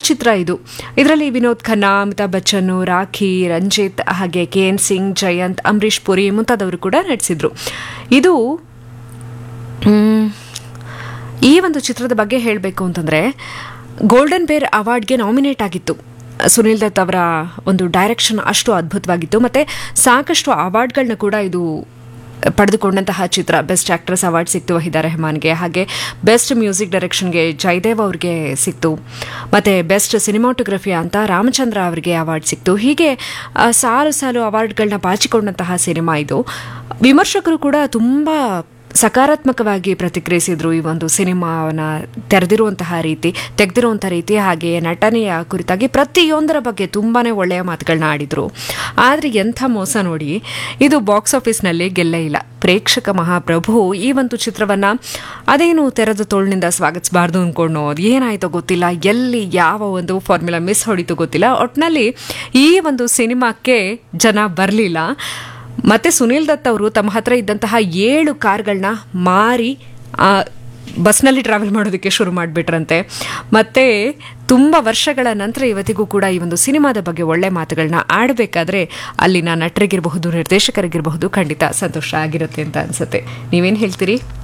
ಚಿತ್ರ ಇದು ಇದರಲ್ಲಿ ವಿನೋದ್ ಖನ್ನಾ ಅಮಿತಾಬ್ ಬಚ್ಚನ್ ರಾಖಿ ರಂಜಿತ್ ಹಾಗೆ ಕೆ ಎನ್ ಸಿಂಗ್ ಜಯಂತ್ ಅಂಬರೀಶ್ ಪುರಿ ಮುಂತಾದವರು ಕೂಡ ನಟಿಸಿದ್ರು ಇದು ಮ್, ಈ ಒಂದು ಚಿತ್ರದ ಬಗ್ಗೆ ಹೇಳಬೇಕು ಅಂತಂದರೆ ಗೋಲ್ಡನ್ ಬೇರ್ ಅವಾರ್ಡ್ಗೆ ನಾಮಿನೇಟ್ ಆಗಿತ್ತು ಸುನಿಲ್ ದತ್ ಅವರ ಒಂದು ಡೈರೆಕ್ಷನ್ ಅಷ್ಟು ಅದ್ಭುತವಾಗಿತ್ತು ಮತ್ತು ಸಾಕಷ್ಟು ಅವಾರ್ಡ್ಗಳನ್ನ ಕೂಡ ಇದು ಪಡೆದುಕೊಂಡಂತಹ ಚಿತ್ರ ಬೆಸ್ಟ್ ಆಕ್ಟ್ರೆಸ್ ಅವಾರ್ಡ್ ಸಿಕ್ತು ವಹಿದಾ ರೆಹಮಾನ್ಗೆ ಹಾಗೆ ಬೆಸ್ಟ್ ಮ್ಯೂಸಿಕ್ ಡೈರೆಕ್ಷನ್ಗೆ ಜಯದೇವ್ ಅವ್ರಿಗೆ ಸಿಕ್ತು ಮತ್ತು ಬೆಸ್ಟ್ ಸಿನಿಮಾಟೋಗ್ರಫಿ ಅಂತ ರಾಮಚಂದ್ರ ಅವರಿಗೆ ಅವಾರ್ಡ್ ಸಿಕ್ತು ಹೀಗೆ ಆ, ಸಾಲು ಸಾಲು ಅವಾರ್ಡ್ಗಳನ್ನ ಬಾಚಿಕೊಂಡಂತಹ ಸಿನಿಮಾ ಇದು ವಿಮರ್ಶಕರು ಕೂಡ ತುಂಬ ಸಕಾರಾತ್ಮಕವಾಗಿ ಪ್ರತಿಕ್ರಿಯಿಸಿದ್ರು ಈ ಒಂದು ಸಿನಿಮಾವನ್ನ ತೆರೆದಿರುವಂತಹ ರೀತಿ ತೆಗೆದಿರುವಂಥ ರೀತಿ ಹಾಗೆ ನಟನೆಯ ಕುರಿತಾಗಿ ಪ್ರತಿಯೊಂದರ ಬಗ್ಗೆ ತುಂಬಾನೇ ಒಳ್ಳೆಯ ಮಾತುಗಳನ್ನ ಆಡಿದ್ರು ಆದರೆ ಎಂಥ ಮೋಸ ನೋಡಿ ಇದು ಬಾಕ್ಸ್ ಆಫೀಸ್ನಲ್ಲಿ ಗೆಲ್ಲೇ ಇಲ್ಲ ಪ್ರೇಕ್ಷಕ ಮಹಾಪ್ರಭು ಈ ಒಂದು ಚಿತ್ರವನ್ನ ಅದೇನು ತೆರೆದ ತೋಳಿನಿಂದ ಸ್ವಾಗತಿಸಬಾರ್ದು ಅಂದ್ಕೊಂಡು ಅದು ಏನಾಯ್ತೋ ಗೊತ್ತಿಲ್ಲ ಎಲ್ಲಿ ಯಾವ ಒಂದು ಫಾರ್ಮುಲಾ ಮಿಸ್ ಹೊಡಿತು ಗೊತ್ತಿಲ್ಲ ಒಟ್ನಲ್ಲಿ ಈ ಒಂದು ಸಿನಿಮಾಕ್ಕೆ ಜನ ಬರಲಿಲ್ಲ ಮತ್ತೆ ಸುನೀಲ್ ದತ್ ಅವರು ತಮ್ಮ ಹತ್ರ ಇದ್ದಂತಹ ಏಳು ಕಾರ್ಗಳನ್ನ ಮಾರಿ ಆ, ಬಸ್ನಲ್ಲಿ ಟ್ರಾವೆಲ್ ಮಾಡೋದಕ್ಕೆ ಶುರು ಮಾಡಿಬಿಟ್ರಂತೆ ಮತ್ತೆ ತುಂಬ ವರ್ಷಗಳ ನಂತರ ಇವತ್ತಿಗೂ ಕೂಡ ಈ ಒಂದು ಸಿನಿಮಾದ ಬಗ್ಗೆ ಒಳ್ಳೆ ಮಾತುಗಳನ್ನ ಆಡಬೇಕಾದ್ರೆ ಅಲ್ಲಿನ ನಟರಿಗಿರಬಹುದು ನಿರ್ದೇಶಕರಿಗಿರಬಹುದು ಖಂಡಿತ ಸಂತೋಷ ಆಗಿರುತ್ತೆ ಅಂತ ಅನ್ಸುತ್ತೆ ನೀವೇನು ಹೇಳ್ತೀರಿ